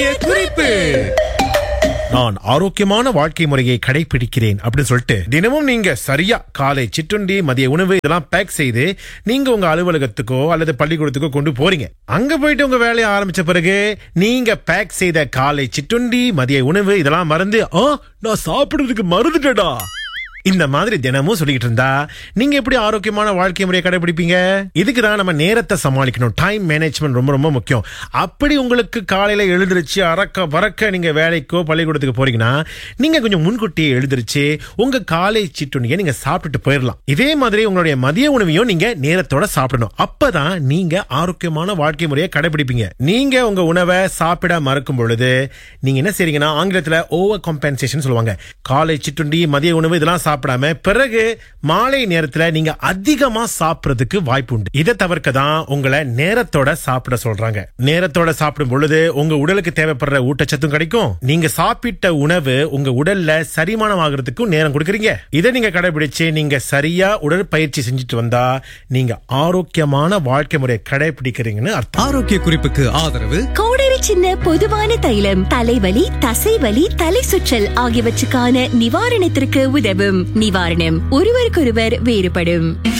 குறிப்பு நான் ஆரோக்கியமான வாழ்க்கை முறையை கடைபிடிக்கிறேன் அப்படின்னு சொல்லிட்டு தினமும் நீங்க சரியா காலை சிற்றுண்டி மதிய உணவு இதெல்லாம் பேக் செய்து நீங்க உங்க அலுவலகத்துக்கோ அல்லது பள்ளிக்கூடத்துக்கோ கொண்டு போறீங்க அங்க போயிட்டு உங்க வேலையை ஆரம்பிச்ச பிறகு நீங்க பேக் செய்த காலை சிற்றுண்டி மதிய உணவு இதெல்லாம் மறந்து ஆ நான் சாப்பிடுறதுக்கு மறந்துட்டடா இந்த மாதிரி தினமும் சொல்லிட்டு இருந்தா நீங்க எப்படி ஆரோக்கியமான வாழ்க்கை முறையை கடைபிடிப்பீங்க இதுக்கு தான் நம்ம நேரத்தை சமாளிக்கணும் டைம் மேனேஜ்மெண்ட் ரொம்ப ரொம்ப முக்கியம் அப்படி உங்களுக்கு காலையில எழுந்திருச்சு அறக்க பறக்க நீங்க வேலைக்கோ பள்ளிக்கூடத்துக்கு போறீங்கன்னா நீங்க கொஞ்சம் முன்கூட்டியே எழுந்திருச்சு உங்க காலை சிற்றுண்டியை நீங்க சாப்பிட்டுட்டு போயிடலாம் இதே மாதிரி உங்களுடைய மதிய உணவையும் நீங்க நேரத்தோட சாப்பிடணும் அப்பதான் நீங்க ஆரோக்கியமான வாழ்க்கை முறையை கடைபிடிப்பீங்க நீங்க உங்க உணவை சாப்பிட மறக்கும் பொழுது நீங்க என்ன செய்றீங்கன்னா ஆங்கிலத்துல ஓவர் காம்பன்சேஷன் சொல்லுவாங்க காலை சிற்றுண்டி மதிய உணவு இதெல்லாம் சாப்பிடாம பிறகு மாலை நேரத்துல நீங்க அதிகமா சாப்பிடுறதுக்கு வாய்ப்பு உண்டு இதை தவிர்க்க தான் உங்களை நேரத்தோட சாப்பிட சொல்றாங்க நேரத்தோட சாப்பிடும் பொழுது உங்க உடலுக்கு தேவைப்படுற ஊட்டச்சத்தும் கிடைக்கும் நீங்க சாப்பிட்ட உணவு உங்க உடல்ல செரிமானம் ஆகிறதுக்கும் நேரம் கொடுக்குறீங்க இதை நீங்க கடைபிடிச்சு நீங்க சரியா உடற்பயிற்சி செஞ்சுட்டு வந்தா நீங்க ஆரோக்கியமான வாழ்க்கை முறையை கடைபிடிக்கிறீங்கன்னு அர்த்தம் ஆரோக்கிய குறிப்புக்கு ஆதரவு கோடரி சின்ன பொதுவான தைலம் தலைவலி தசைவலி தலை சுற்றல் ஆகியவற்றுக்கான நிவாரணத்திற்கு உதவும் நிவாரணம் ஒருவருக்கொருவர் வேறுபடும்